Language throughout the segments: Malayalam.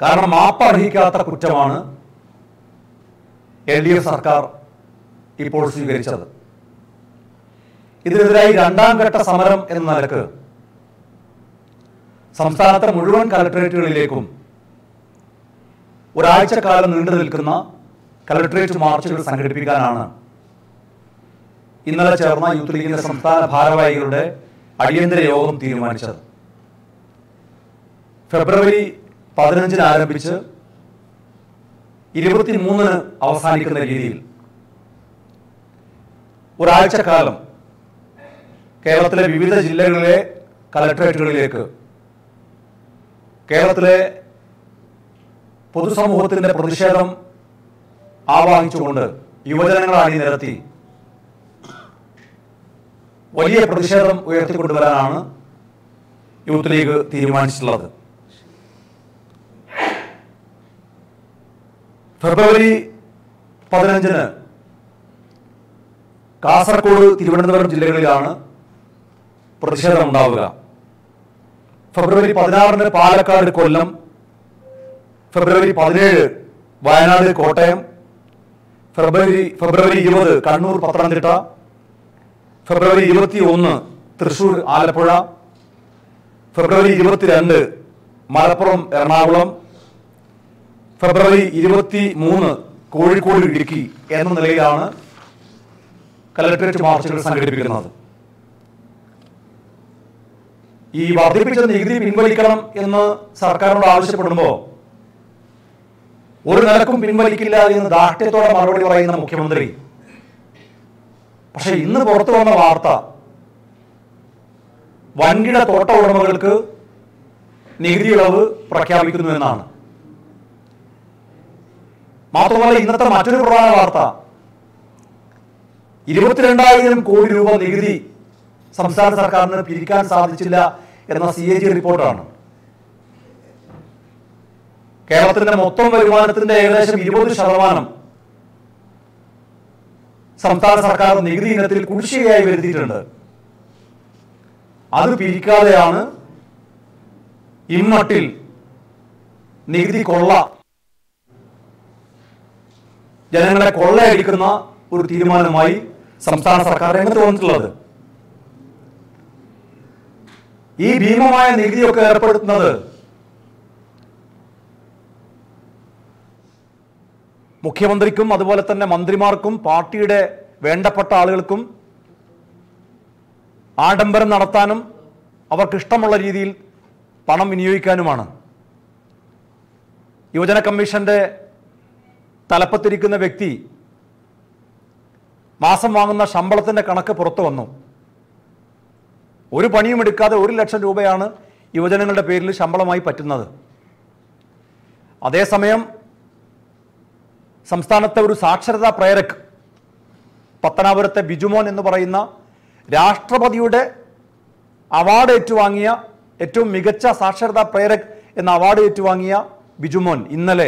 കാരണം മാപ്പർഹിക്കാത്ത കുറ്റമാണ് എൽ ഡി എഫ് സർക്കാർ ഇപ്പോൾ സ്വീകരിച്ചത് ഇതിനെതിരായി രണ്ടാം ഘട്ട സമരം എന്ന നിലക്ക് സംസ്ഥാനത്തെ മുഴുവൻ കലക്ടറേറ്റുകളിലേക്കും ഒരാഴ്ചക്കാലം നീണ്ടു നിൽക്കുന്ന കലക്ടറേറ്റ് മാർച്ചുകൾ സംഘടിപ്പിക്കാനാണ് ഇന്നലെ ചേർന്ന യൂത്ത് ലീഗിന്റെ സംസ്ഥാന ഭാരവാഹികളുടെ അടിയന്തര യോഗം തീരുമാനിച്ചത് ഫെബ്രുവരി പതിനഞ്ചിന് ആരംഭിച്ച് ഇരുപത്തിമൂന്നിന് അവസാനിക്കുന്ന രീതിയിൽ ഒരാഴ്ചക്കാലം കേരളത്തിലെ വിവിധ ജില്ലകളിലെ കലക്ടറേറ്റുകളിലേക്ക് കേരളത്തിലെ പൊതുസമൂഹത്തിന്റെ പ്രതിഷേധം ആവാഹിച്ചുകൊണ്ട് യുവജനങ്ങളെ അണിനിരത്തി വലിയ പ്രതിഷേധം ഉയർത്തിക്കൊണ്ടുവരാനാണ് യൂത്ത് ലീഗ് തീരുമാനിച്ചിട്ടുള്ളത് ഫെബ്രുവരി പതിനഞ്ചിന് കാസർഗോഡ് തിരുവനന്തപുരം ജില്ലകളിലാണ് പ്രതിഷേധം ഉണ്ടാവുക ഫെബ്രുവരി പതിനാറിന് പാലക്കാട് കൊല്ലം ഫെബ്രുവരി പതിനേഴ് വയനാട് കോട്ടയം ഫെബ്രുവരി ഫെബ്രുവരി ഇരുപത് കണ്ണൂർ പത്തനംതിട്ട ഫെബ്രുവരി ഇരുപത്തി ഒന്ന് തൃശൂർ ആലപ്പുഴ ഫെബ്രുവരി ഇരുപത്തിരണ്ട് മലപ്പുറം എറണാകുളം ഫെബ്രുവരി ഇരുപത്തി മൂന്ന് കോഴിക്കോട് ഇടുക്കി എന്ന നിലയിലാണ് കലക്ടറേറ്റ് മാർച്ചുകൾ സംഘടിപ്പിക്കുന്നത് ഈ വർദ്ധിപ്പിച്ച നികുതി പിൻവലിക്കണം എന്ന് സർക്കാരിനോട് ആവശ്യപ്പെടുമ്പോൾ ഒരു നിലക്കും പിൻവലിക്കില്ല എന്ന് ദാഷ്ട്യത്തോടെ മറുപടി പറയുന്ന മുഖ്യമന്ത്രി പക്ഷെ ഇന്ന് പുറത്തു വന്ന വാർത്ത വൻകിട തോട്ട ഉടമകൾക്ക് നികുതി ഇളവ് പ്രഖ്യാപിക്കുന്നു എന്നാണ് മാത്രമല്ല ഇന്നത്തെ മറ്റൊരു പ്രധാന വാർത്ത ഇരുപത്തിരണ്ടായിരം കോടി രൂപ നികുതി സംസ്ഥാന സർക്കാരിന് പിരിക്കാൻ സാധിച്ചില്ല എന്ന സി എ ജി റിപ്പോർട്ടാണ് കേരളത്തിന്റെ മൊത്തം വരുമാനത്തിന്റെ ഏകദേശം ഇരുപത് ശതമാനം സംസ്ഥാന സർക്കാർ നികുതി ഇനത്തിൽ കുടിശ്ശികയായി വരുത്തിയിട്ടുണ്ട് അത് പിരിക്കാതെയാണ് ഇമ്മട്ടിൽ നികുതി കൊള്ള ജനങ്ങളെ കൊള്ളയടിക്കുന്ന ഒരു തീരുമാനമായി സംസ്ഥാന സർക്കാർ രംഗത്ത് വന്നിട്ടുള്ളത് ഈ ഭീമമായ നികുതിയൊക്കെ ഏർപ്പെടുത്തുന്നത് മുഖ്യമന്ത്രിക്കും അതുപോലെ തന്നെ മന്ത്രിമാർക്കും പാർട്ടിയുടെ വേണ്ടപ്പെട്ട ആളുകൾക്കും ആഡംബരം നടത്താനും അവർക്ക് ഇഷ്ടമുള്ള രീതിയിൽ പണം വിനിയോഗിക്കാനുമാണ് യുവജന കമ്മീഷന്റെ തലപ്പത്തിരിക്കുന്ന വ്യക്തി മാസം വാങ്ങുന്ന ശമ്പളത്തിന്റെ കണക്ക് പുറത്തു വന്നു ഒരു പണിയും എടുക്കാതെ ഒരു ലക്ഷം രൂപയാണ് യുവജനങ്ങളുടെ പേരിൽ ശമ്പളമായി പറ്റുന്നത് അതേസമയം സംസ്ഥാനത്തെ ഒരു സാക്ഷരതാ പ്രേരക് പത്തനാപുരത്തെ ബിജുമോൻ എന്ന് പറയുന്ന രാഷ്ട്രപതിയുടെ അവാർഡ് ഏറ്റുവാങ്ങിയ ഏറ്റവും മികച്ച സാക്ഷരതാ പ്രേരക് എന്ന അവാർഡ് ഏറ്റുവാങ്ങിയ ബിജുമോൻ ഇന്നലെ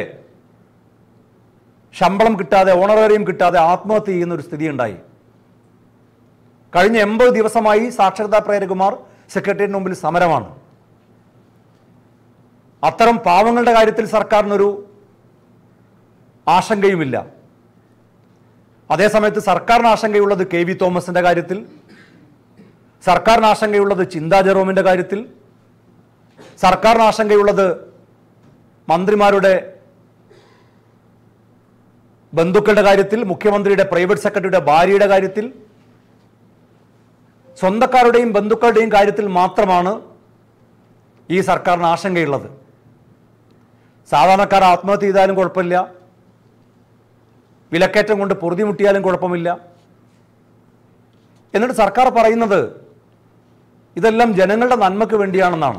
ശമ്പളം കിട്ടാതെ ഓണറേറിയം കിട്ടാതെ ആത്മഹത്യ ചെയ്യുന്ന ഒരു സ്ഥിതി ഉണ്ടായി കഴിഞ്ഞ എൺപത് ദിവസമായി സാക്ഷരതാ പ്രേരകുമാർ സെക്രട്ടേറിയറ്റിന് മുമ്പിൽ സമരമാണ് അത്തരം പാവങ്ങളുടെ കാര്യത്തിൽ സർക്കാരിനൊരു ആശങ്കയുമില്ല അതേസമയത്ത് സർക്കാരിന് ആശങ്കയുള്ളത് കെ വി തോമസിന്റെ കാര്യത്തിൽ സർക്കാരിന് ആശങ്കയുള്ളത് ചിന്താ ജെറോമിന്റെ കാര്യത്തിൽ സർക്കാരിന് ആശങ്കയുള്ളത് മന്ത്രിമാരുടെ ബന്ധുക്കളുടെ കാര്യത്തിൽ മുഖ്യമന്ത്രിയുടെ പ്രൈവറ്റ് സെക്രട്ടറിയുടെ ഭാര്യയുടെ കാര്യത്തിൽ സ്വന്തക്കാരുടെയും ബന്ധുക്കളുടെയും കാര്യത്തിൽ മാത്രമാണ് ഈ സർക്കാരിന് ആശങ്കയുള്ളത് സാധാരണക്കാർ ആത്മഹത്യ ചെയ്താലും കുഴപ്പമില്ല വിലക്കയറ്റം കൊണ്ട് പൊറുതിമുട്ടിയാലും കുഴപ്പമില്ല എന്നിട്ട് സർക്കാർ പറയുന്നത് ഇതെല്ലാം ജനങ്ങളുടെ നന്മയ്ക്ക് വേണ്ടിയാണെന്നാണ്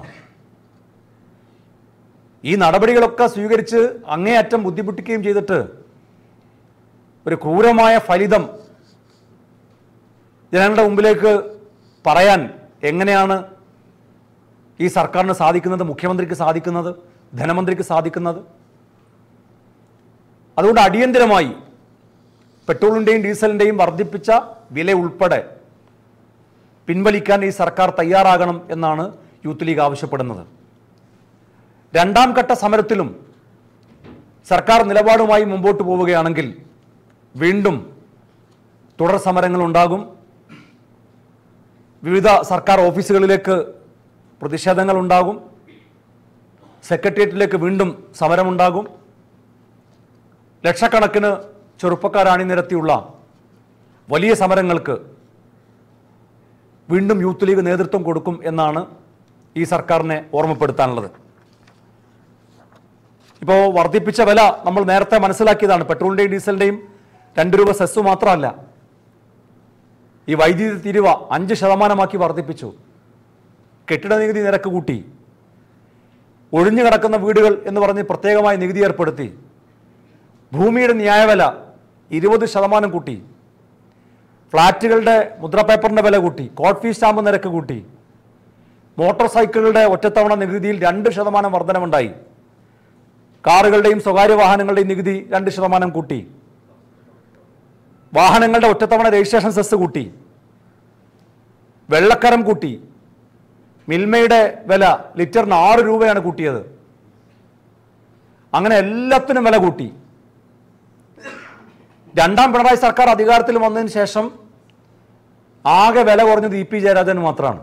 ഈ നടപടികളൊക്കെ സ്വീകരിച്ച് അങ്ങേയറ്റം ബുദ്ധിമുട്ടിക്കുകയും ചെയ്തിട്ട് ഒരു ക്രൂരമായ ഫലിതം ജനങ്ങളുടെ മുമ്പിലേക്ക് പറയാൻ എങ്ങനെയാണ് ഈ സർക്കാരിന് സാധിക്കുന്നത് മുഖ്യമന്ത്രിക്ക് സാധിക്കുന്നത് ധനമന്ത്രിക്ക് സാധിക്കുന്നത് അതുകൊണ്ട് അടിയന്തിരമായി പെട്രോളിൻ്റെയും ഡീസലിൻ്റെയും വർദ്ധിപ്പിച്ച വില ഉൾപ്പെടെ പിൻവലിക്കാൻ ഈ സർക്കാർ തയ്യാറാകണം എന്നാണ് യൂത്ത് ലീഗ് ആവശ്യപ്പെടുന്നത് രണ്ടാം ഘട്ട സമരത്തിലും സർക്കാർ നിലപാടുമായി മുമ്പോട്ട് പോവുകയാണെങ്കിൽ വീണ്ടും തുടർ സമരങ്ങൾ ഉണ്ടാകും വിവിധ സർക്കാർ ഓഫീസുകളിലേക്ക് പ്രതിഷേധങ്ങൾ ഉണ്ടാകും സെക്രട്ടേറിയറ്റിലേക്ക് വീണ്ടും സമരമുണ്ടാകും ലക്ഷക്കണക്കിന് ചെറുപ്പക്കാർ അണിനിരത്തിയുള്ള വലിയ സമരങ്ങൾക്ക് വീണ്ടും യൂത്ത് ലീഗ് നേതൃത്വം കൊടുക്കും എന്നാണ് ഈ സർക്കാരിനെ ഓർമ്മപ്പെടുത്താനുള്ളത് ഇപ്പോൾ വർദ്ധിപ്പിച്ച വില നമ്മൾ നേരത്തെ മനസ്സിലാക്കിയതാണ് പെട്രോളിൻ്റെയും ഡീസലിൻ്റെയും രണ്ട് രൂപ സെസ് മാത്രമല്ല ഈ വൈദ്യുതി തിരിവ അഞ്ച് ശതമാനമാക്കി വർദ്ധിപ്പിച്ചു കെട്ടിട നികുതി നിരക്ക് കൂട്ടി ഒഴിഞ്ഞു കിടക്കുന്ന വീടുകൾ എന്ന് പറഞ്ഞ് പ്രത്യേകമായി നികുതി ഏർപ്പെടുത്തി ഭൂമിയുടെ ന്യായവില ഇരുപത് ശതമാനം കൂട്ടി ഫ്ളാറ്റുകളുടെ മുദ്രപേപ്പറിൻ്റെ വില കൂട്ടി കോട്ട് ഫീസ് സ്റ്റാമ്പ് നിരക്ക് കൂട്ടി മോട്ടോർ സൈക്കിളുകളുടെ ഒറ്റത്തവണ നികുതിയിൽ രണ്ട് ശതമാനം വർധനമുണ്ടായി കാറുകളുടെയും സ്വകാര്യ വാഹനങ്ങളുടെയും നികുതി രണ്ട് ശതമാനം കൂട്ടി വാഹനങ്ങളുടെ ഒറ്റത്തവണ രജിസ്ട്രേഷൻ സെസ് കൂട്ടി വെള്ളക്കരം കൂട്ടി മിൽമയുടെ വില ലിറ്ററിന് ആറ് രൂപയാണ് കൂട്ടിയത് അങ്ങനെ എല്ലാത്തിനും വില കൂട്ടി രണ്ടാം പിണറായി സർക്കാർ അധികാരത്തിൽ വന്നതിന് ശേഷം ആകെ വില കുറഞ്ഞത് ഇ പി ജയരാജന് മാത്രമാണ്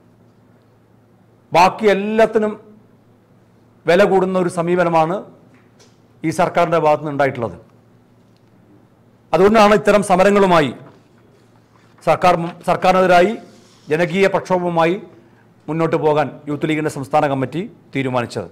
ബാക്കി എല്ലാത്തിനും വില കൂടുന്ന ഒരു സമീപനമാണ് ഈ സർക്കാരിൻ്റെ ഭാഗത്തു നിന്ന് ഉണ്ടായിട്ടുള്ളത് അതുകൊണ്ടാണ് ഇത്തരം സമരങ്ങളുമായി സർക്കാർ സർക്കാരിനെതിരായി ജനകീയ പ്രക്ഷോഭവുമായി മുന്നോട്ട് പോകാൻ യൂത്ത് ലീഗിൻ്റെ സംസ്ഥാന കമ്മിറ്റി തീരുമാനിച്ചത്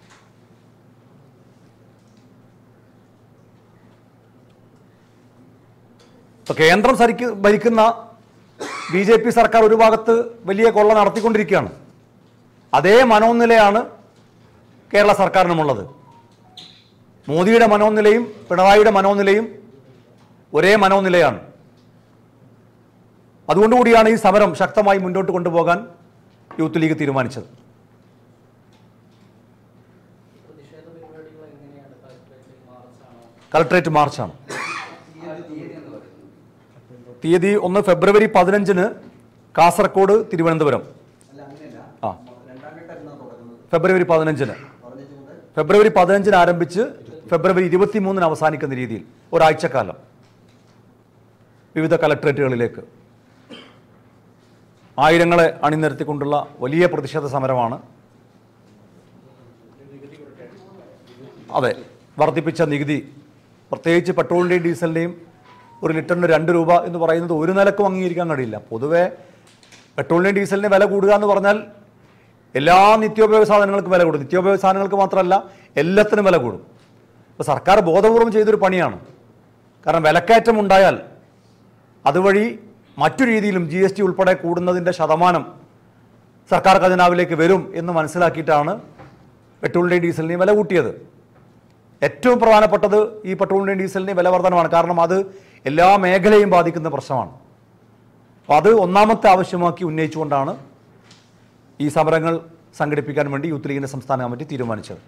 ഇപ്പൊ കേന്ദ്രം സരിക്ക് ഭരിക്കുന്ന ബി ജെ പി സർക്കാർ ഒരു ഭാഗത്ത് വലിയ കൊള്ള നടത്തിക്കൊണ്ടിരിക്കുകയാണ് അതേ മനോനിലയാണ് കേരള സർക്കാരിനുമുള്ളത് മോദിയുടെ മനോനിലയും പിണറായിയുടെ മനോനിലയും ഒരേ മനോനിലയാണ് അതുകൊണ്ടുകൂടിയാണ് ഈ സമരം ശക്തമായി മുന്നോട്ട് കൊണ്ടുപോകാൻ യൂത്ത് ലീഗ് തീരുമാനിച്ചത് പ്രതിഷേധ പരിപാടികൾ എങ്ങനെയാണ് കളക്ടറേറ്റ് മാർച്ചാണോ കളക്ട്രേറ്റ് മാർച്ചാണ് തീയതി തീയതി എന്ന് പറയുന്നത് തീയതി ഒന്ന് ഫെബ്രുവരി പതിനഞ്ചിന് കാസർഗോഡ് തിരുവനന്തപുരം അല്ല അങ്ങനെയല്ല ആ രണ്ടാം ഘട്ടം എന്നാ തുടങ്ങുന്നത് ഫെബ്രുവരി പതിനഞ്ചിന് പതിനഞ്ച് മുതൽ ഫെബ്രുവരി പതിനഞ്ചിന് ആരംഭിച്ച് ഫെബ്രുവരി ഇരുപത്തിമൂന്നിന് അവസാനിക്കുന്ന രീതിയിൽ ഒരാഴ്ചക്കാലം വിവിധ കലക്ട്രേറ്റുകളിലേക്ക് ആയിരങ്ങളെ അണിനിരത്തിക്കൊണ്ടുള്ള വലിയ പ്രതിഷേധ സമരമാണ് അതെ വർദ്ധിപ്പിച്ച നികുതി പ്രത്യേകിച്ച് പെട്രോളിൻ്റെയും ഡീസലിൻ്റെയും ഒരു ലിറ്ററിന് രണ്ട് രൂപ എന്ന് പറയുന്നത് ഒരു നിലക്കും അംഗീകരിക്കാൻ കഴിയില്ല പൊതുവേ പെട്രോളിൻ്റെയും ഡീസലിൻ്റെ വില കൂടുക എന്ന് പറഞ്ഞാൽ എല്ലാ നിത്യോപയോഗ സാധനങ്ങൾക്കും വില കൂടും നിത്യോപയോഗ സാധനങ്ങൾക്ക് മാത്രമല്ല എല്ലാത്തിനും വില കൂടും അപ്പോൾ സർക്കാർ ബോധപൂർവം ചെയ്തൊരു പണിയാണ് കാരണം വിലക്കയറ്റം ഉണ്ടായാൽ അതുവഴി മറ്റു രീതിയിലും ജി എസ് ടി ഉൾപ്പെടെ കൂടുന്നതിൻ്റെ ശതമാനം സർക്കാർ ഖജനാവിലേക്ക് വരും എന്ന് മനസ്സിലാക്കിയിട്ടാണ് പെട്രോളിൻ്റെയും ഡീസലിൻ്റെയും വില കൂട്ടിയത് ഏറ്റവും പ്രധാനപ്പെട്ടത് ഈ പെട്രോളിൻ്റെയും ഡീസലിൻ്റെയും വില വർധനമാണ് കാരണം അത് എല്ലാ മേഖലയും ബാധിക്കുന്ന പ്രശ്നമാണ് അപ്പോൾ അത് ഒന്നാമത്തെ ആവശ്യമാക്കി ഉന്നയിച്ചുകൊണ്ടാണ് ഈ സമരങ്ങൾ സംഘടിപ്പിക്കാൻ വേണ്ടി യൂത്ത് ലീഗിൻ്റെ സംസ്ഥാന കമ്മിറ്റി തീരുമാനിച്ചത്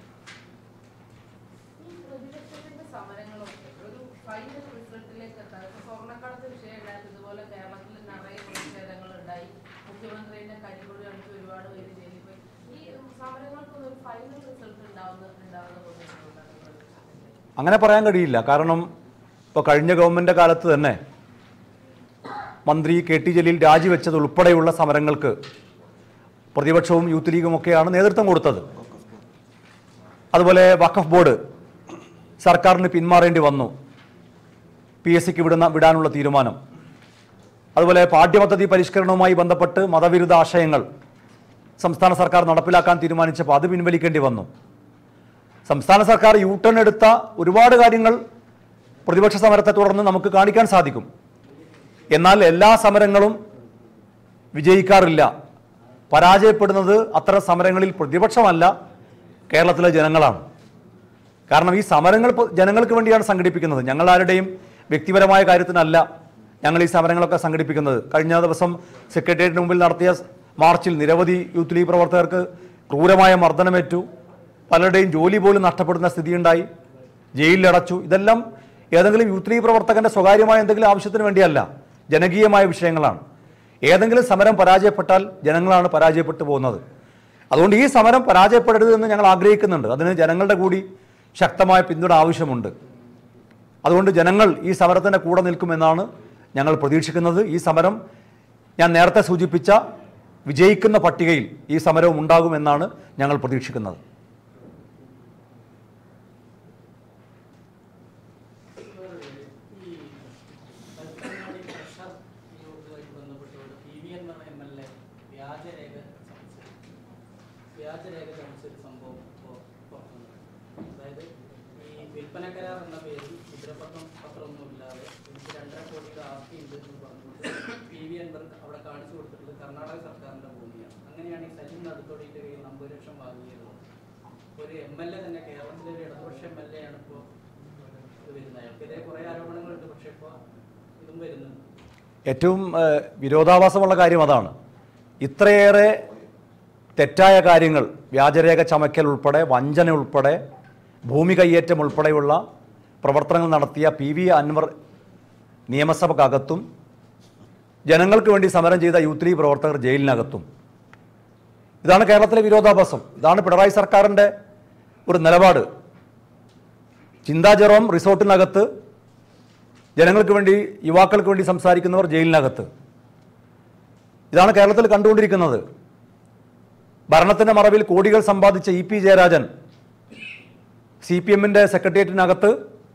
ഈ പ്രതിപക്ഷത്തിന്റെ സമരങ്ങളൊക്കെ ഒരു ഫൈനൽ റിസൾട്ടിലേക്ക് എത്താൻ ഇപ്പൊ സ്വർണ്ണക്കടത്ത് വിഷയം ഉണ്ടായത് ഇതുപോലെ കേരളത്തിൽ നിറയെ പ്രതിഷേധങ്ങൾ ഉണ്ടായി മുഖ്യമന്ത്രിയുടെ കരികൊടി അടിച്ച് ഒരുപാട് പേര് ജയിലിൽ പോയി ഈ സമരങ്ങൾക്കൊന്നും ഒരു ഫൈനൽ റിസൾട്ട് ഉണ്ടാവുന്ന ഉണ്ടാവുന്ന തോന്നിയിട്ടുണ്ടോ പ്രതിപക്ഷത്തിന്റെ അങ്ങനെ പറയാൻ കഴിയില്ല കാരണം ഇപ്പോൾ കഴിഞ്ഞ ഗവൺമെൻറ് കാലത്ത് തന്നെ മന്ത്രി കെ ടി ജലീൽ രാജിവെച്ചത് ഉൾപ്പെടെയുള്ള സമരങ്ങൾക്ക് പ്രതിപക്ഷവും യൂത്ത് ലീഗും ഒക്കെയാണ് നേതൃത്വം കൊടുത്തത് അതുപോലെ വഖഫ് ബോർഡ് സർക്കാരിന് പിന്മാറേണ്ടി വന്നു പി എസ് സിക്ക് വിടുന്ന വിടാനുള്ള തീരുമാനം അതുപോലെ പാഠ്യപദ്ധതി പരിഷ്കരണവുമായി ബന്ധപ്പെട്ട് മതവിരുദ്ധ ആശയങ്ങൾ സംസ്ഥാന സർക്കാർ നടപ്പിലാക്കാൻ തീരുമാനിച്ചപ്പോൾ അത് പിൻവലിക്കേണ്ടി വന്നു സംസ്ഥാന സർക്കാർ യു ടേൺ എടുത്ത ഒരുപാട് കാര്യങ്ങൾ പ്രതിപക്ഷ സമരത്തെ തുടർന്ന് നമുക്ക് കാണിക്കാൻ സാധിക്കും എന്നാൽ എല്ലാ സമരങ്ങളും വിജയിക്കാറില്ല പരാജയപ്പെടുന്നത് അത്തരം സമരങ്ങളിൽ പ്രതിപക്ഷമല്ല കേരളത്തിലെ ജനങ്ങളാണ് കാരണം ഈ സമരങ്ങൾ ഇപ്പൊ ജനങ്ങൾക്ക് വേണ്ടിയാണ് സംഘടിപ്പിക്കുന്നത് ഞങ്ങൾ ആരുടെയും വ്യക്തിപരമായ കാര്യത്തിനല്ല ഞങ്ങൾ ഈ സമരങ്ങളൊക്കെ സംഘടിപ്പിക്കുന്നത് കഴിഞ്ഞ ദിവസം സെക്രട്ടേറിയറ്റിന് മുമ്പിൽ നടത്തിയ മാർച്ചിൽ നിരവധി യൂത്ത് ലീഗ് പ്രവർത്തകർക്ക് ക്രൂരമായ മർദ്ദനമേറ്റു പലരുടെയും ജോലി പോലും നഷ്ടപ്പെടുന്ന സ്ഥിതിയുണ്ടായി ജയിലിലടച്ചു ഇതെല്ലാം ഏതെങ്കിലും യൂത്ത് ലീഗ് പ്രവർത്തകന്റെ സ്വകാര്യമായ എന്തെങ്കിലും ആവശ്യത്തിന് വേണ്ടിയല്ല ജനകീയമായ വിഷയങ്ങളാണ് ഏതെങ്കിലും സമരം പരാജയപ്പെട്ടാൽ ജനങ്ങളാണ് പരാജയപ്പെട്ടു പോകുന്നത് അതുകൊണ്ട് ഈ സമരം പരാജയപ്പെടരുത് എന്ന് ഞങ്ങൾ ആഗ്രഹിക്കുന്നുണ്ട് അതിന് ജനങ്ങളുടെ കൂടി ശക്തമായ പിന്തുണ ആവശ്യമുണ്ട് അതുകൊണ്ട് ജനങ്ങൾ ഈ സമരത്തിൻ്റെ കൂടെ നിൽക്കുമെന്നാണ് ഞങ്ങൾ പ്രതീക്ഷിക്കുന്നത് ഈ സമരം ഞാൻ നേരത്തെ സൂചിപ്പിച്ച വിജയിക്കുന്ന പട്ടികയിൽ ഈ സമരവും ഉണ്ടാകുമെന്നാണ് ഞങ്ങൾ പ്രതീക്ഷിക്കുന്നത് ഈ കൽപ്പനാടി പ്രഷർ യോഗവുമായിട്ട് ബന്ധപ്പെട്ടുകൊണ്ട് പി വി എൻ എന്ന എം എൽ എ വ്യാജരേഖ ചമച്ചു വ്യാജരേഖ ചമച്ചൊരു സംഭവം ഇപ്പോൾ പുറത്തു വന്നു. അതായത് ഈ വിൽപ്പന കരാർ എന്ന പേരിൽ മുദ്രപത്രം പത്രമൊന്നുമില്ലാതെ എനിക്ക് രണ്ടര കോടിയുടെ ആസ്തി ഉണ്ട് എന്ന് പറഞ്ഞുകൊണ്ട് പി വി അൻവർ അവിടെ കാണിച്ചു കൊടുത്തിട്ടുള്ളത് കർണാടക സർക്കാരിന്റെ ഭൂമിയാണ് അങ്ങനെയാണ് ഈ സജിൻ നടുത്തോടിയുടെ കയ്യിൽ നമ്പത് ലക്ഷം വാങ്ങിയത് ഒരു എം എൽ എ തന്നെ കേരളത്തിലെ ഒരു ഇടതുപക്ഷ എം എൽ എ ആണ് ഇപ്പോൾ ഇത് വരുന്നത് അയാൾക്കെതിരെ കുറേ ആരോപണങ്ങളുണ്ട് പക്ഷെ ഇപ്പോൾ ഇതും വരുന്നുണ്ട് ഏറ്റവും ഏഹ്, വിരോധാഭാസമുള്ള കാര്യം അതാണ് ഇത്രയേറെ തെറ്റായ കാര്യങ്ങൾ വ്യാജരേഖ ചമയ്ക്കൽ ഉൾപ്പെടെ വഞ്ചന ഉൾപ്പെടെ ഭൂമി കയ്യേറ്റം ഉൾപ്പെടെയുള്ള പ്രവർത്തനങ്ങൾ നടത്തിയ പി വി അൻവർ നിയമസഭക്കകത്തും ജനങ്ങൾക്ക് വേണ്ടി സമരം ചെയ്ത യൂത്ത് ലീഗ് പ്രവർത്തകർ ജയിലിനകത്തും ഇതാണ് കേരളത്തിലെ വിരോധാഭാസം ഇതാണ് പിണറായി സർക്കാരിൻ്റെ ഒരു നിലപാട് ചിന്താ ജെറോം റിസോർട്ടിനകത്ത് ജനങ്ങൾക്ക് വേണ്ടി യുവാക്കൾക്ക് വേണ്ടി സംസാരിക്കുന്നവർ ജയിലിനകത്ത് ഇതാണ് കേരളത്തിൽ കണ്ടുകൊണ്ടിരിക്കുന്നത് ഭരണത്തിൻ്റെ മറവിൽ കോടികൾ സമ്പാദിച്ച E P Jayarajan C P എമ്മിൻ്റെ സെക്രട്ടേറിയറ്റിനകത്ത്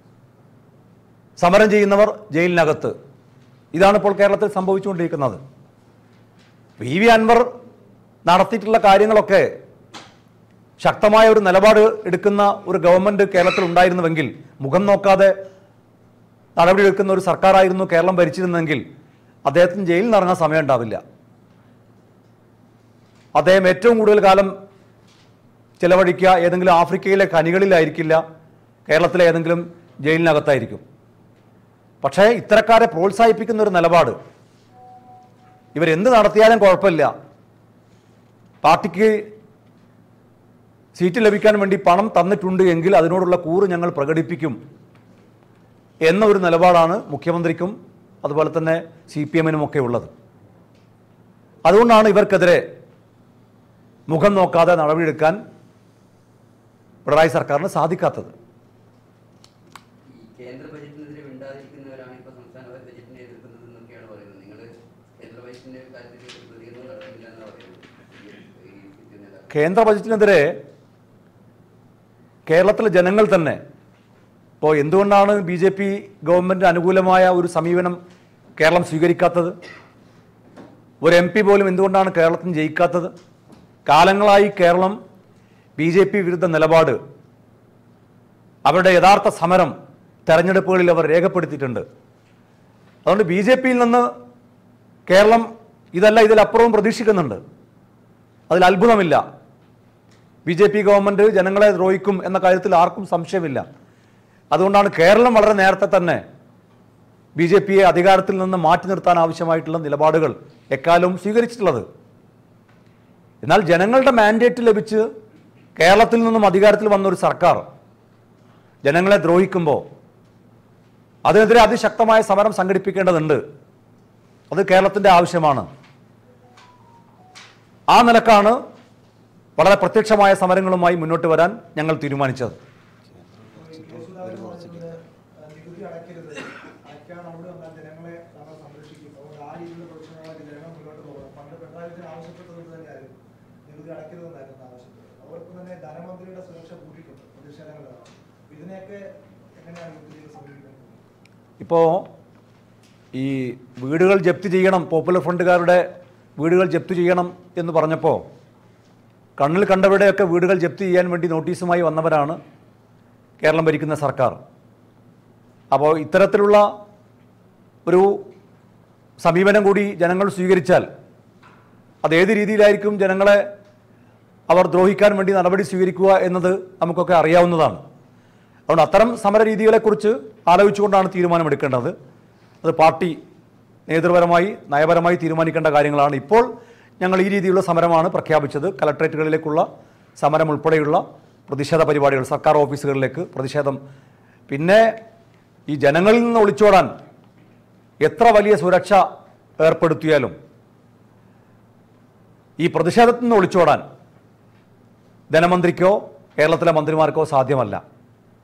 സമരം ചെയ്യുന്നവർ ജയിലിനകത്ത് ഇതാണ് ഇപ്പോൾ കേരളത്തിൽ സംഭവിച്ചുകൊണ്ടിരിക്കുന്നത് വി വി അൻവർ നടത്തിയിട്ടുള്ള കാര്യങ്ങളൊക്കെ ശക്തമായ ഒരു നിലപാട് എടുക്കുന്ന ഒരു ഗവൺമെൻറ് കേരളത്തിൽ ഉണ്ടായിരുന്നുവെങ്കിൽ മുഖം നോക്കാതെ നടപടിയെടുക്കുന്ന ഒരു സർക്കാരായിരുന്നു കേരളം ഭരിച്ചിരുന്നെങ്കിൽ അദ്ദേഹത്തിന് ജയിലിൽ നിന്ന് ഇറങ്ങാൻ സമയം ഉണ്ടാവില്ല അദ്ദേഹം ഏറ്റവും കൂടുതൽ കാലം ചിലവഴിക്കുക ഏതെങ്കിലും ആഫ്രിക്കയിലെ ഖനികളിലായിരിക്കില്ല കേരളത്തിലെ ഏതെങ്കിലും ജയിലിനകത്തായിരിക്കും പക്ഷേ ഇത്തരക്കാരെ പ്രോത്സാഹിപ്പിക്കുന്ന ഒരു നിലപാട് ഇവരെന്ത് നടത്തിയാലും കുഴപ്പമില്ല പാർട്ടിക്ക് സീറ്റ് ലഭിക്കാൻ വേണ്ടി പണം തന്നിട്ടുണ്ട് എങ്കിൽ അതിനോടുള്ള കൂറ് ഞങ്ങൾ പ്രകടിപ്പിക്കും എന്ന ഒരു നിലപാടാണ് മുഖ്യമന്ത്രിക്കും അതുപോലെ തന്നെ സി പി എമ്മിനും ഒക്കെ ഉള്ളത് അതുകൊണ്ടാണ് ഇവർക്കെതിരെ മുഖം നോക്കാതെ നടപടിയെടുക്കാൻ പിണറായി സർക്കാരിന് സാധിക്കാത്തത് ഈ കേന്ദ്ര ബജറ്റിനെതിരെ മിണ്ടാതിരിക്കുന്നവരാണ് ഇപ്പോൾ സംസ്ഥാന ബജറ്റിനെ എതിർക്കുന്നത് എന്നൊക്കെയാണ് പറയുന്നത് നിങ്ങൾ കേന്ദ്ര ബജറ്റിന്റെ കാര്യത്തിൽ ഒരു പ്രതികരണം നടത്തുന്നില്ല എന്നാണ് പറയുന്നത് ഈ- ഈ ഇത് നേതാക്കൾ. കേന്ദ്ര ബജറ്റിനെതിരെ കേരളത്തിലെ ജനങ്ങൾ തന്നെ ഇപ്പോൾ എന്തുകൊണ്ടാണ് ബി ജെ പി ഗവൺമെൻറ് അനുകൂലമായ ഒരു സമീപനം കേരളം സ്വീകരിക്കാത്തത് ഒരു എം പി പോലും എന്തുകൊണ്ടാണ് കേരളത്തിന് ജയിക്കാത്തത് കാലങ്ങളായി കേരളം ബി ജെ പി വിരുദ്ധ നിലപാട് അവരുടെ യഥാർത്ഥ സമരം തെരഞ്ഞെടുപ്പുകളിൽ അവർ രേഖപ്പെടുത്തിയിട്ടുണ്ട് അതുകൊണ്ട് ബി ജെ പിയിൽ നിന്ന് കേരളം ഇതല്ല ഇതിലപ്പുറവും പ്രതീക്ഷിക്കുന്നുണ്ട് അതിൽ അത്ഭുതമില്ല ബി ജെ പി ഗവൺമെൻറ് ജനങ്ങളെ ദ്രോഹിക്കും എന്ന കാര്യത്തിൽ ആർക്കും സംശയമില്ല അതുകൊണ്ടാണ് കേരളം വളരെ നേരത്തെ തന്നെ ബി ജെ പിയെ അധികാരത്തിൽ നിന്ന് മാറ്റി നിർത്താൻ ആവശ്യമായിട്ടുള്ള നിലപാടുകൾ എക്കാലവും സ്വീകരിച്ചിട്ടുള്ളത് എന്നാൽ ജനങ്ങളുടെ മാൻഡേറ്റ് ലഭിച്ച് കേരളത്തിൽ നിന്നും അധികാരത്തിൽ വന്ന ഒരു സർക്കാർ ജനങ്ങളെ ദ്രോഹിക്കുമ്പോൾ അതിനെതിരെ അതിശക്തമായ സമരം സംഘടിപ്പിക്കേണ്ടതുണ്ട് അത് കേരളത്തിൻ്റെ ആവശ്യമാണ് ആ നിലക്കാണ് വളരെ പ്രത്യക്ഷമായ സമരങ്ങളുമായി മുന്നോട്ട് വരാൻ ഞങ്ങൾ തീരുമാനിച്ചത് യേശുദാസൻ പറഞ്ഞത് നികുതി അടയ്ക്കരുത് അടയ്ക്കാൻ അവിടെ വന്നാൽ ജനങ്ങളെ നമ്മൾ സംരക്ഷിക്കും അതുകൊണ്ട് ആ രീതിയിലുള്ള പ്രശ്നങ്ങളായിട്ട് ജനങ്ങൾ മുന്നോട്ട് പോകണം പണ്ട് പിണറായി വിജയൻ ആവശ്യപ്പെട്ടത് ഇത് തന്നെയായിരുന്നു നികുതി അടയ്ക്കരുതെന്നായിരുന്നു ആവശ്യപ്പെട്ടത് അവർക്ക് തന്നെ ധനമന്ത്രിയുടെ സുരക്ഷ കൂട്ടിയിട്ടുണ്ട് പ്രതിഷേധങ്ങളാണ് ഇതിനെയൊക്കെ എങ്ങനെയാണ് യുവതികൾ സമീപിക്കുന്നത് ഇപ്പോൾ ഈ വീടുകൾ ജപ്തി ചെയ്യണം പോപ്പുലർ ഫ്രണ്ടുകാരുടെ വീടുകൾ ജപ്തി ചെയ്യണം എന്ന് പറഞ്ഞപ്പോൾ കണ്ണിൽ കണ്ടവരുടെയൊക്കെ വീടുകൾ ജപ്തി ചെയ്യാൻ വേണ്ടി നോട്ടീസുമായി വന്നവരാണ് കേരളം ഭരിക്കുന്ന സർക്കാർ അപ്പോൾ ഇത്തരത്തിലുള്ള ഒരു സമീപനം കൂടി ജനങ്ങൾ സ്വീകരിച്ചാൽ അത് ഏത് രീതിയിലായിരിക്കും ജനങ്ങളെ അവർ ദ്രോഹിക്കാൻ വേണ്ടി നടപടി സ്വീകരിക്കുക എന്നത് നമുക്കൊക്കെ അറിയാവുന്നതാണ് അതുകൊണ്ട് അത്തരം സമര രീതികളെക്കുറിച്ച് ആലോചിച്ചുകൊണ്ടാണ് തീരുമാനമെടുക്കേണ്ടത് അത് പാർട്ടി നേതൃപരമായി നയപരമായി തീരുമാനിക്കേണ്ട കാര്യങ്ങളാണ് ഇപ്പോൾ ഞങ്ങൾ ഈ രീതിയിലുള്ള സമരമാണ് പ്രഖ്യാപിച്ചത് കലക്ട്രേറ്റുകളിലേക്കുള്ള സമരം ഉൾപ്പെടെയുള്ള പ്രതിഷേധ പരിപാടികൾ സർക്കാർ ഓഫീസുകളിലേക്ക് പ്രതിഷേധം പിന്നെ ഈ ജനങ്ങളിൽ നിന്ന് ഒളിച്ചോടാൻ എത്ര വലിയ സുരക്ഷ ഏർപ്പെടുത്തിയാലും ഈ പ്രതിഷേധത്തിൽ നിന്ന് ഒളിച്ചോടാൻ ധനമന്ത്രിക്കോ കേരളത്തിലെ മന്ത്രിമാർക്കോ സാധ്യമല്ല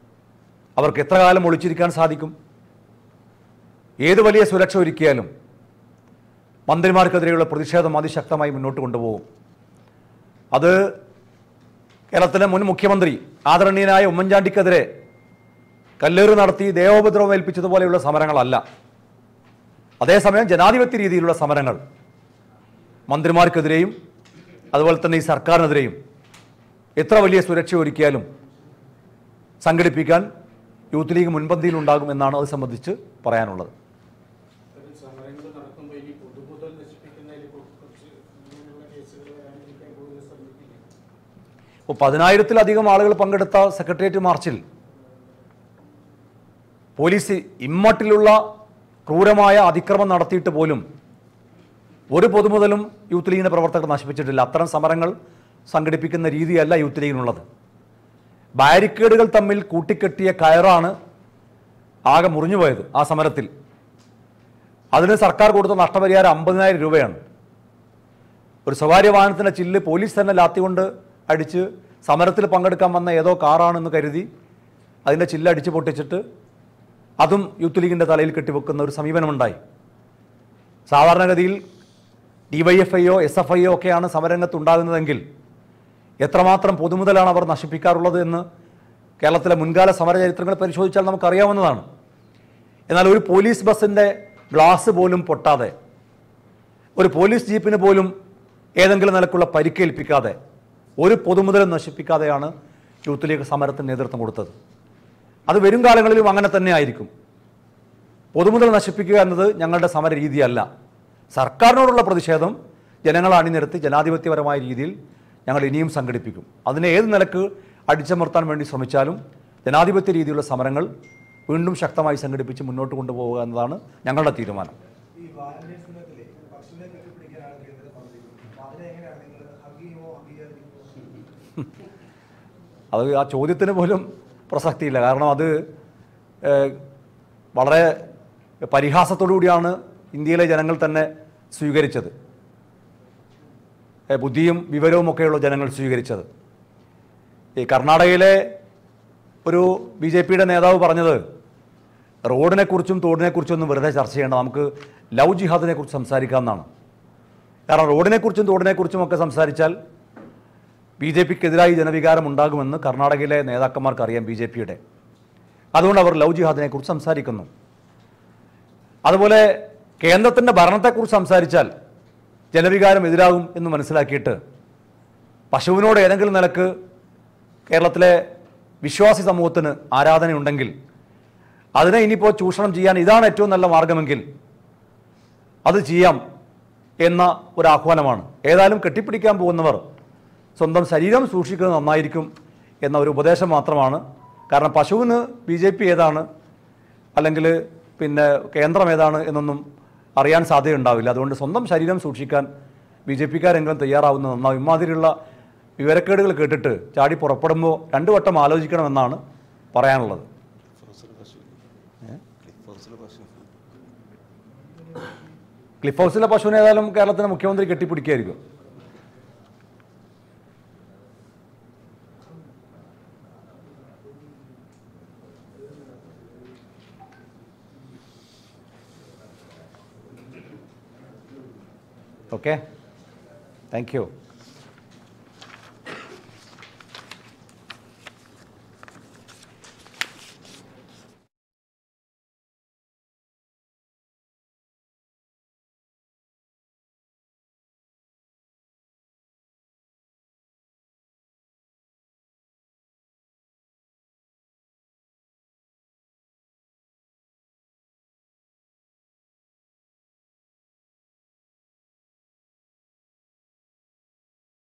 അവർക്ക് എത്ര കാലം ഒളിച്ചിരിക്കാൻ സാധിക്കും ഏത് വലിയ സുരക്ഷ ഒരുക്കിയാലും മന്ത്രിമാർക്കെതിരെയുള്ള പ്രതിഷേധം അതിശക്തമായി മുന്നോട്ട് കൊണ്ടുപോകും അത് കേരളത്തിലെ മുൻ മുഖ്യമന്ത്രി ആദരണീയനായ ഉമ്മൻചാണ്ടിക്കെതിരെ കല്ലേറ് നടത്തി ദേവോപദ്രവം ഏൽപ്പിച്ചതുപോലെയുള്ള സമരങ്ങളല്ല അതേസമയം ജനാധിപത്യ രീതിയിലുള്ള സമരങ്ങൾ മന്ത്രിമാർക്കെതിരെയും അതുപോലെ തന്നെ ഈ സർക്കാരിനെതിരെയും എത്ര വലിയ സുരക്ഷ ഒരുക്കിയാലും സംഘടിപ്പിക്കാൻ യൂത്ത് ലീഗ് മുൻപന്തിയിലുണ്ടാകും എന്നാണ് അത് സംബന്ധിച്ച് പറയാനുള്ളത് ഒരു സമരങ്ങൾ നടക്കുമ്പോൾ ഇനി പൊതുമുതൽ നശിപ്പിക്കുന്നതിൽ കുറച്ച് ഇങ്ങനെയുള്ള കേസുകൾ വരാതിരിക്കാൻ കൂടുതൽ ശ്രമിക്കില്ല ഇപ്പോൾ പതിനായിരത്തിലധികം ആളുകൾ പങ്കെടുത്ത സെക്രട്ടേറിയറ്റ് മാർച്ചിൽ പോലീസ് ഇമ്മട്ടിലുള്ള ക്രൂരമായ അതിക്രമം നടത്തിയിട്ട് പോലും ഒരു പൊതുമുതലും യൂത്ത് ലീഗിൻ്റെ പ്രവർത്തകർ നശിപ്പിച്ചിട്ടില്ല അത്തരം സമരങ്ങൾ സംഘടിപ്പിക്കുന്ന രീതിയല്ല യൂത്ത് ലീഗിനുള്ളത് ബാരിക്കേഡുകൾ തമ്മിൽ കൂട്ടിക്കെട്ടിയ കയറാണ് ആകെ മുറിഞ്ഞുപോയത് ആ സമരത്തിൽ അതിന് സർക്കാർ കൊടുത്ത നഷ്ടപരിഹാരം അമ്പതിനായിരം രൂപയാണ് ഒരു സ്വകാര്യ വാഹനത്തിൻ്റെ ചില്ല് പോലീസ് തന്നെ ലാത്തികൊണ്ട് അടിച്ച് സമരത്തിൽ പങ്കെടുക്കാൻ വന്ന ഏതോ കാറാണെന്ന് കരുതി അതിൻ്റെ ചില്ല് അടിച്ച് പൊട്ടിച്ചിട്ട് അതും യൂത്ത് ലീഗിൻ്റെ തലയിൽ കെട്ടിവെക്കുന്ന ഒരു സമീപനമുണ്ടായി സാധാരണഗതിയിൽ ഡിവൈഎഫ്ഐയോ എസ് എഫ് ഐയോ ഒക്കെയാണ് സമരരംഗത്ത് ഉണ്ടാകുന്നതെങ്കിൽ എത്രമാത്രം പൊതുമുതലാണ് അവർ നശിപ്പിക്കാറുള്ളത് എന്ന് കേരളത്തിലെ മുൻകാല സമര ചരിത്രങ്ങൾ പരിശോധിച്ചാൽ നമുക്കറിയാവുന്നതാണ് എന്നാൽ ഒരു പോലീസ് ബസ്സിൻ്റെ ഗ്ലാസ് പോലും പൊട്ടാതെ ഒരു പോലീസ് ജീപ്പിന് പോലും ഏതെങ്കിലും നിലക്കുള്ള പരിക്കേൽപ്പിക്കാതെ ഒരു പൊതുമുതലും നശിപ്പിക്കാതെയാണ് യൂത്ത് ലീഗ് സമരത്തിന് നേതൃത്വം കൊടുത്തത് അത് വരും കാലങ്ങളിലും അങ്ങനെ തന്നെ ആയിരിക്കും പൊതുമുതൽ നശിപ്പിക്കുക എന്നത് ഞങ്ങളുടെ സമര രീതിയല്ല സർക്കാരിനോടുള്ള പ്രതിഷേധം ജനങ്ങളെ അണിനിരത്തി ജനാധിപത്യപരമായ രീതിയിൽ ഞങ്ങൾ ഇനിയും സംഘടിപ്പിക്കും അതിനെ ഏത് നിലക്ക് അടിച്ചമർത്താൻ വേണ്ടി ശ്രമിച്ചാലും ജനാധിപത്യ രീതിയിലുള്ള സമരങ്ങൾ വീണ്ടും ശക്തമായി സംഘടിപ്പിച്ച് മുന്നോട്ട് കൊണ്ടുപോവുക എന്നതാണ് ഞങ്ങളുടെ തീരുമാനം ഈ വാലന്റൈൻസ് ദിനത്തിലെ പശുവിനെ കെട്ടിപ്പിടിക്കാനാണ് കേന്ദ്രം പറഞ്ഞിരിക്കുന്നത് അപ്പൊ അതിനെ എങ്ങനെയാണ് നിങ്ങൾ ഹഗ് ചെയ്യുമോ ഹഗ് ചെയ്യാതിരിക്കുമോ അത് ആ ചോദ്യത്തിന് പോലും പ്രസക്തിയില്ല കാരണം അത് ഏഹ്, വളരെ പരിഹാസത്തോടു കൂടിയാണ് ഇന്ത്യയിലെ ജനങ്ങൾ തന്നെ സ്വീകരിച്ചത് ഏഹ്, ബുദ്ധിയും വിവരവും ഒക്കെയുള്ള ജനങ്ങൾ സ്വീകരിച്ചത് ഈ കർണാടകയിലെ ഒരു ബി ജെ പിയുടെ നേതാവ് പറഞ്ഞത് റോഡിനെക്കുറിച്ചും തോടിനെക്കുറിച്ചും ഒന്നും വെറുതെ ചർച്ച ചെയ്യേണ്ട നമുക്ക് ലവ് ജിഹാദിനെ കുറിച്ച് സംസാരിക്കാമെന്നാണ് കാരണം റോഡിനെക്കുറിച്ചും തോടിനെക്കുറിച്ചും ഒക്കെ സംസാരിച്ചാൽ ബി ജെ പിക്കെതിരായി ജനവികാരം ഉണ്ടാകുമെന്ന് കർണാടകയിലെ നേതാക്കന്മാർക്ക് അറിയാം ബി ജെ പിയുടെ അതുകൊണ്ട് അവർ ലവ് ജിഹാദിനെ കുറിച്ച് സംസാരിക്കുന്നു അതുപോലെ കേന്ദ്രത്തിൻ്റെ ഭരണത്തെക്കുറിച്ച് സംസാരിച്ചാൽ ജനവികാരം എതിരാകും എന്ന് മനസ്സിലാക്കിയിട്ട് പശുവിനോട് ഏതെങ്കിലും നിലക്ക് കേരളത്തിലെ വിശ്വാസി സമൂഹത്തിന് ആരാധനയുണ്ടെങ്കിൽ അതിനെ ഇനിയിപ്പോൾ ചൂഷണം ചെയ്യാൻ ഇതാണ് ഏറ്റവും നല്ല മാർഗമെങ്കിൽ അത് ചെയ്യാം എന്ന ഒരു ആഹ്വാനമാണ് ഏതായാലും കെട്ടിപ്പിടിക്കാൻ പോകുന്നവർ സ്വന്തം ശരീരം സൂക്ഷിക്കുന്നത് നന്നായിരിക്കും എന്ന ഒരു ഉപദേശം മാത്രമാണ് കാരണം പശുവിന് ബി ജെ പി ഏതാണ് അല്ലെങ്കിൽ പിന്നെ കേന്ദ്രം ഏതാണ് എന്നൊന്നും അറിയാൻ സാധ്യതയുണ്ടാവില്ല അതുകൊണ്ട് സ്വന്തം ശരീരം സൂക്ഷിക്കാൻ ബി ജെ പിക്കാരെങ്കിലും തയ്യാറാവുന്നത് നന്നാവും ഇമാതിരിയുള്ള വിവരക്കേടുകൾ കേട്ടിട്ട് ചാടി പുറപ്പെടുമ്പോൾ രണ്ടു വട്ടം ആലോചിക്കണമെന്നാണ് പറയാനുള്ളത് ക്ലിഫ് ഹൗസിലെ പശുവിനെ ഏതായാലും കേരളത്തിലെ മുഖ്യമന്ത്രി കെട്ടിപ്പിടിക്കുകയായിരിക്കും ഓക്കെ താങ്ക് യു